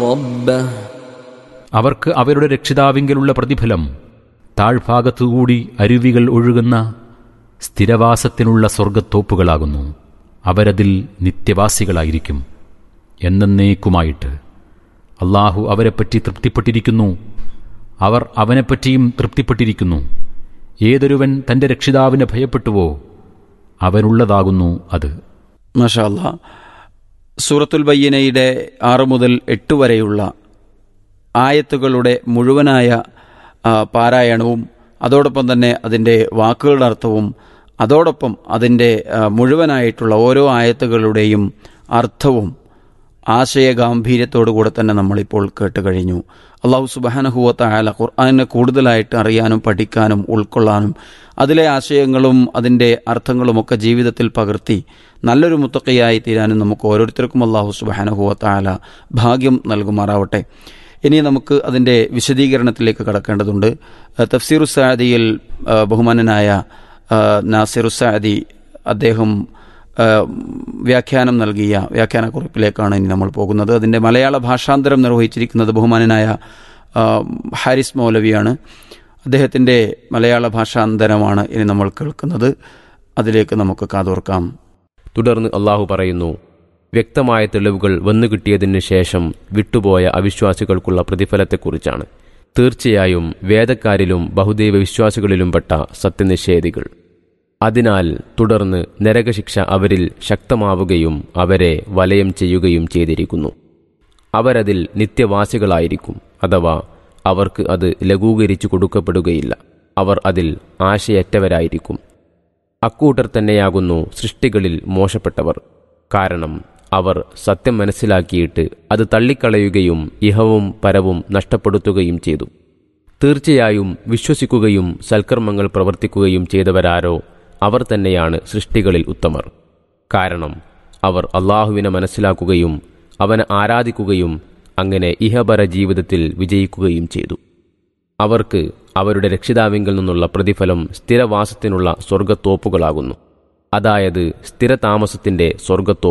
ربه അവർക്ക് അവരുടെ രക്ഷിതാവിങ്കലുള്ള പ്രതിഫലം താഴ്ഭാഗത്തുകൂടി അരുവികൾ ഒഴുകുന്ന സ്ഥിരവാസത്തിനുള്ള സ്വർഗത്തോപ്പുകളാകുന്നു അവരതിൽ നിത്യവാസികളായിരിക്കും എന്നേക്കുമായിട്ട് അള്ളാഹു അവരെപ്പറ്റി തൃപ്തിപ്പെട്ടിരിക്കുന്നു അവർ അവനെപ്പറ്റിയും തൃപ്തിപ്പെട്ടിരിക്കുന്നു ഏതൊരുവൻ തന്റെ രക്ഷിതാവിനെ ഭയപ്പെട്ടുവോ അവനുള്ളതാകുന്നു അത് മാഷാ അല്ലാ സൂറത്തുൽ ബയ്യനയുടെ ആറ് മുതൽ എട്ട് വരെയുള്ള ആയത്തുകളുടെ മുഴുവനായ ആ, പാരായണവും അതോടൊപ്പം തന്നെ അതിൻ്റെ വാക്കുകളുടെ അർത്ഥവും അതോടൊപ്പം അതിൻ്റെ ആ, മുഴുവനായിട്ടുള്ള ഓരോ ആയത്തുകളുടെയും അർത്ഥവും ആശയഗാംഭീര്യത്തോടു കൂടെ തന്നെ നമ്മളിപ്പോൾ കേട്ട് കഴിഞ്ഞു അള്ളാഹു സുബാനഹുവത്ത ആല ഖുർആാനെ കൂടുതലായിട്ട് അറിയാനും പഠിക്കാനും ഉൾക്കൊള്ളാനും അതിലെ ആശയങ്ങളും അതിൻ്റെ അർത്ഥങ്ങളുമൊക്കെ ജീവിതത്തിൽ പകർത്തി നല്ലൊരു മുത്തക്കയായി തീരാനും നമുക്ക് ഓരോരുത്തർക്കും അള്ളാഹു സുബാനഹുവത്ത ആല ഭാഗ്യം നൽകുമാറാവട്ടെ ഇനി നമുക്ക് അതിൻ്റെ വിശദീകരണത്തിലേക്ക് കടക്കേണ്ടതുണ്ട് അഹ് തഫ്സീറു സാദിയിൽ അഹ് ബഹുമാനനായ അഹ് നാസിറു സാദി അദ്ദേഹം അഹ് വ്യാഖ്യാനം നൽകിയ വ്യാഖ്യാനക്കുറിപ്പിലേക്കാണ് ഇനി നമ്മൾ പോകുന്നത് അതിൻ്റെ മലയാള ഭാഷാന്തരം നിർവഹിച്ചിരിക്കുന്നത് ബഹുമാനനായ അഹ് ഹാരിസ് മൗലവിയാണ് അദ്ദേഹത്തിൻ്റെ മലയാള ഭാഷാന്തരമാണ് ഇനി നമ്മൾ കേൾക്കുന്നത് അതിലേക്ക് നമുക്ക് കാതോർക്കാം തുടർന്ന് അള്ളാഹു പറയുന്നു വ്യക്തമായ തെളിവുകൾ വന്നുകിട്ടിയതിനു ശേഷം വിട്ടുപോയ അവിശ്വാസികൾക്കുള്ള പ്രതിഫലത്തെക്കുറിച്ചാണ് തീർച്ചയായും വേദക്കാരിലും ബഹുദൈവ വിശ്വാസികളിലും പെട്ട സത്യനിഷേധികൾ അതിനാൽ തുടർന്ന് നരകശിക്ഷ അവരിൽ ശക്തമാവുകയും അവരെ വലയം ചെയ്യുകയും ചെയ്തിരിക്കുന്നു അവരതിൽ നിത്യവാസികളായിരിക്കും അഥവാ അവർക്ക് അത് ലഘൂകരിച്ചു കൊടുക്കപ്പെടുകയില്ല അവർ അതിൽ ആശയറ്റവരായിരിക്കും അക്കൂട്ടർ തന്നെയാകുന്നു സൃഷ്ടികളിൽ മോശപ്പെട്ടവർ കാരണം അവർ സത്യം മനസ്സിലാക്കിയിട്ട് അത് തള്ളിക്കളയുകയും ഇഹവും പരവും നഷ്ടപ്പെടുത്തുകയും ചെയ്തു തീർച്ചയായും വിശ്വസിക്കുകയും സൽക്കർമ്മങ്ങൾ പ്രവർത്തിക്കുകയും ചെയ്തവരാരോ അവർ തന്നെയാണ് സൃഷ്ടികളിൽ ഉത്തമർ കാരണം അവർ അള്ളാഹുവിനെ മനസ്സിലാക്കുകയും അവനെ ആരാധിക്കുകയും അങ്ങനെ ഇഹപര ജീവിതത്തിൽ വിജയിക്കുകയും ചെയ്തു അവർക്ക് അവരുടെ രക്ഷിതാവിങ്കിൽ നിന്നുള്ള പ്രതിഫലം സ്ഥിരവാസത്തിനുള്ള സ്വർഗത്തോപ്പുകളാകുന്നു അതായത് സ്ഥിരതാമസത്തിന്റെ സ്വർഗത്തോ